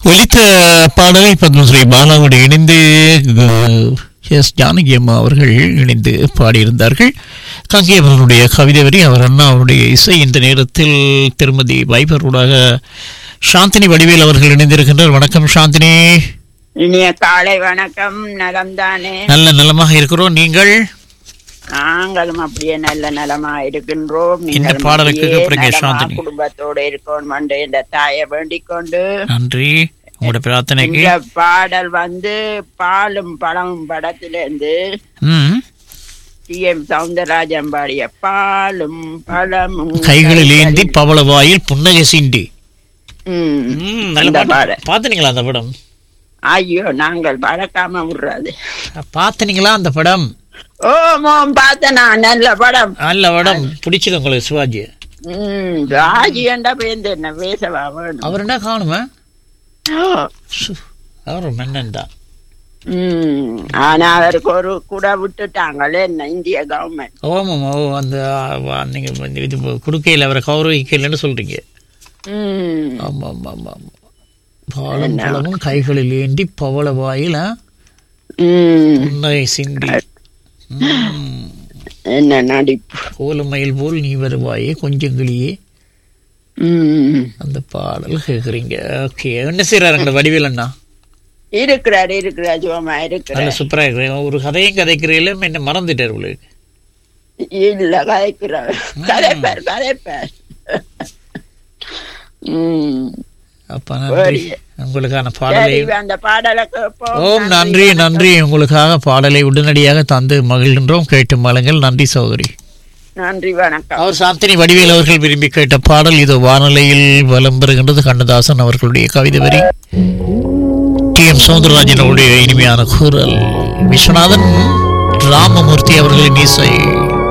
ஒலித்த பாடலை பத்மஸ்ரீ பாலாவோடு இணைந்து அஹ், எஸ் ஜானகி அம்மா அவர்கள் இணைந்து பாடியிருந்தார்கள் கங்கை அவர்களுடைய கவிதை வரி அவர் அண்ணா அவருடைய இசை இந்த நேரத்தில் திருமதி வைபரோடாக சாந்தினி வடிவேல் அவர்கள் இணைந்திருக்கின்றார் வணக்கம் சாந்தினி இனிய காலை வணக்கம் நலம்தானே நல்ல நலமாக இருக்கிறோம் நீங்கள் நாங்களும் அப்படியே நல்ல நலமா இருக்கின்றோம் இந்த நீங்களும் பாடலை அப்படியே கேட்க போறீங்க, நலமா சாந்தினி. குடும்பத்தோட இருக்கணும் என்று இந்த தாயை வேண்டிக் கொண்டு நன்றி உங்களுடைய பிரார்த்தனைக்கு இந்த பாடல் வந்து பாலும் பழமும் படத்திலிருந்து ம் டி எம் சவுந்தரராஜன் பாடிய பாலும் பழமும் கைகளில் ஏந்தி பவளவாயில் புன்னகை சிண்டி ம். ம், நல்ல அந்த பாட்டு. பாடல் பார்த்தீங்களா அந்த படம் ஐயோ நாங்கள் பறக்காம விடுறது பார்த்தீங்களா அந்த படம் ஓ மோம் பார்த்தனா நல்ல படம் நல்ல படம் பிடிச்சது உங்களுக்கு சிவாஜி ம் ராஜி என்றா பேருந்து என்ன பேசவா வேணும் அவர் என்ன காணுமா ஓ. அவர் மன்னன் தான் ம் ஆனா அவருக்கு ஒரு கூட விட்டுட்டாங்களே என்ன இந்திய கவர்மெண்ட் ஓமாம் ஓ அந்த ஆ, நீங்க வந்து இது கொடுக்கையில் அவரை கௌரவிக்கலைன்னு சொல்றீங்க ம் ஆமாம் ஆமாம் ஆமாம் பாலம் பழமும் கைகளில் ஏந்தி பவள வாயில ம் புன்னகை சிந்தி ம். என்ன நடிப்பு கோலமயில் போல் நீ வருவாயே கொஞ்சம் கிளியே ம் அந்த பாடல் கேட்குறீங்க ஓகே என்ன செய்யறாருங்க வடிவேல் அண்ணா இருக்கிறார் இருக்கிறார் ஜோமா நல்ல இருக்கிறார் சூப்பரா இருக்கிறேன் ஒரு கதையும் கதைக்கிறீங்களே என்ன மறந்துட்டார் உங்களுக்கு இல்ல கதைக்கிறார் கதைப்பார் கதைப்பார் ம் அப்ப நன்றி உங்களுக்கான பாடலை சரி அந்த பாடலை கேட்போம் ஓம் நன்றி நன்றி உங்களுக்காக பாடலை உடனடியாக தந்து மகிழ்கின்றோம் கேட்டு மலங்கள் நன்றி சகோதரி நன்றி வணக்கம் அவர் சாந்தினி வடிவேல் அவர்கள் விரும்பி கேட்ட பாடல் இது வானொலியில் வலம் பெறுகின்றது கண்ணதாசன் அவர்களுடைய கவிதை வரி டி எம் சௌந்தரராஜன் அவருடைய இனிமையான குரல் விஸ்வநாதன் ராமமூர்த்தி அவர்களின் இசை